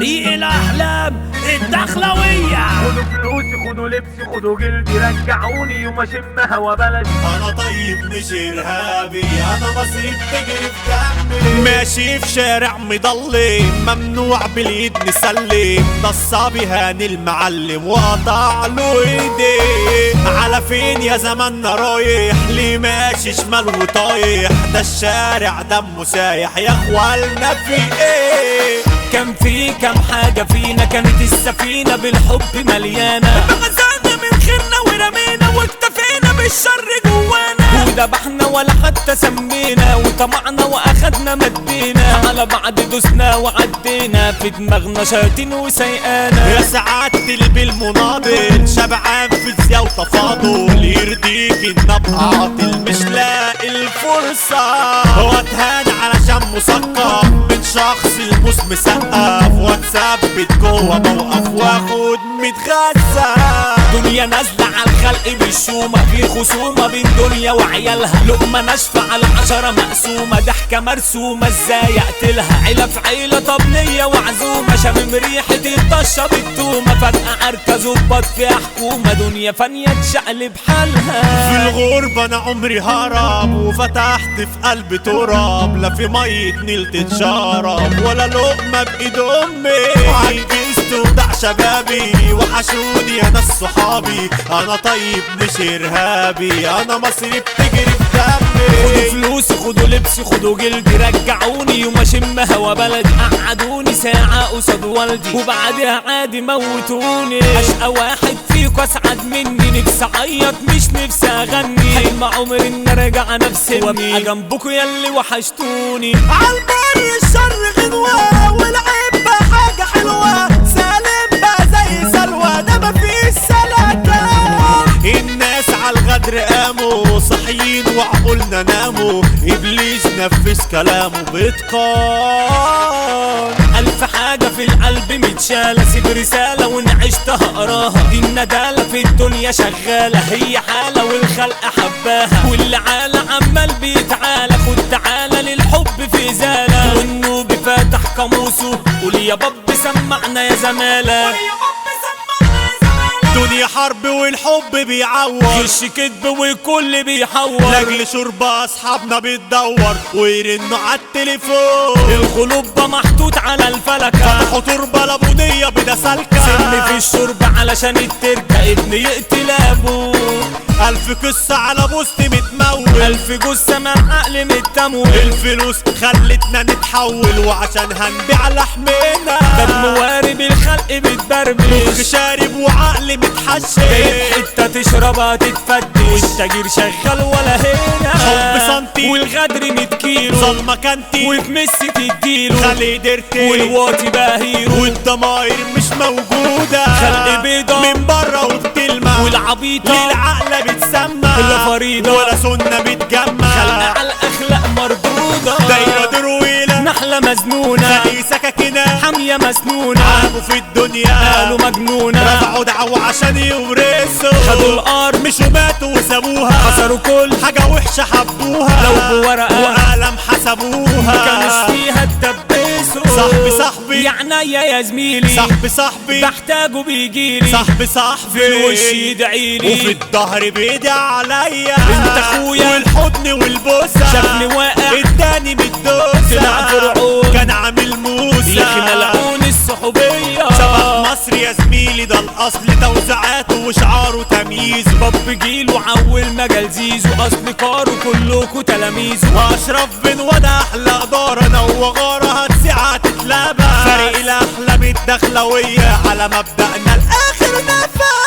فريق الأحلام الدخلوية خدوا فلوسي خدوا لبسي خدوا جلدي رجعوني يوم اشم هوا بلدي انا طيب مش ارهابي انا مصري بتجري في دمي ماشي في شارع مضلم ممنوع باليد نسلم ده الصبي هاني المعلم وقطع له ايديه على فين يا زماننا رايح ليه ماشي شمال وطايح ده الشارع دمه سايح يا اخوالنا في ايه كان في كام حاجة فينا كانت السفينة بالحب مليانة غزلنا من خيرنا ورمينا واكتفينا بالشر جوانا وذبحنا ولا حتى سمينا وطمعنا واخدنا مدينا على بعض دوسنا وعدينا في دماغنا شياطين وسيقانا يا سعادة البي المناضل شبعان فيزياء وتفاضل يرضيك ان ابقى عاطل مش لاقي الفرصة واتهان علشان مثقف من شخص الموس مسقف واتثبت جوه موقف واخد متغذى دنيا نازلة على الخلق بالشومة في خصومة بين دنيا وعيالها لقمة ناشفة على عشرة مقسومة ضحكة مرسومة ازاي اقتلها عيلة في عيلة طب نية وعزومة شامم ريحة الطشة بالتومة فجأة عركة ظبط فيها حكومة دنيا فانية تشقلب حالها في الغربة انا عمري هرب وفتحت في قلبي تراب لا في مية نيل تتشرب ولا لقمة بايد امي عجزت وضع شبابي وحشوني انا صحابي انا طيب مش ارهابي انا مصري بتجري في خدوا دمي فلوسي خدوا لبسي خدوا جلدي رجعوني يوم اشم هوا بلدي قعدوني ساعة قصاد والدي وبعدها عادي موتوني اشقى واحد فيكوا اسعد مني نفسي اعيط مش نفسي اغني حلم عمري ان ارجع نفسي وابقى جنبكوا ياللي وحشتوني عالبر الشر غنوة والعيب حاجة حلوة سالم بقى زي سلوى ده مفيش سلكة الناس عالغدر قاموا صاحيين وعقولنا ناموا ابليس نفذ كلامه باتقان ألف حاجة في القلب متشالة سيب رسالة وإن عشت هقراها دي الندالة في الدنيا شغالة هي حالة والخلق حباها والعالة عمال بيتعالى خد تعالى للحب في إزالة والنوب فاتح قاموسه قول يا باب سمعنا يا زمالة دنيا حرب والحب بيعور غش كدب والكل بيحور لاجل شرب اصحابنا بتدور ويرنوا عالتليفون القلوب محطوط على الفلكة فتحوا تربة لابونية بدا سالكة سن في الشرب علشان التركة ابن يقتل أبوه ألف قصة على بوست متمول ألف جثة مع عقل متمول الفلوس خلتنا نتحول وعشان هنبيع لحمنا دم وارب الخلق مخ بتبربش شارب وعقل جايب متحشش حتة تشربها تتفتش والتاجر شغال ولا هنا حب سنتي والغدر 100 كيلو ظلمة كانتي وتمس تديله خلي درتي والواطي بقى هيرو والضماير مش موجودة خلق بيضة من بره وبتلمع والعبيطة للعقلة بتسمع لا فريضة ولا سنة بتجمع خلق على الأخلاق مردودة دايرة درويلة نحلة مزنونة خلي سكاكينة حامية مسنونة عابوا في الدنيا قالوا مجنونة رفعوا دعوة عشان يورثوا خدوا الأرض مش وماتوا وسابوها خسروا كل حاجة وحشة حبوها لو بورقة وقلم حسبوها كانش فيها تدبسوا صاحبي صاحبي يعني يا زميلي صاحبي صاحبي بحتاجه بيجيلي صاحبي صاحبي في الوش يدعيلي وفي الظهر بيدعي عليا انت اخويا والحضن والبوسة شافني واقع اداني بالدوسة طلع فرعون كان عامل موسى يا اخي ملعون الصحوبية شبه مصر يا زميلي ده الاصل توزيعاته وشعاره تمييز باب جيل وعول مجال زيزو اصل كارو كلكوا تلاميذه واشرف بن وده احلى اداره انا وغاره هتسعى تتلابى فريق الاحلام الدخلويه على مبدأنا الاخر نفس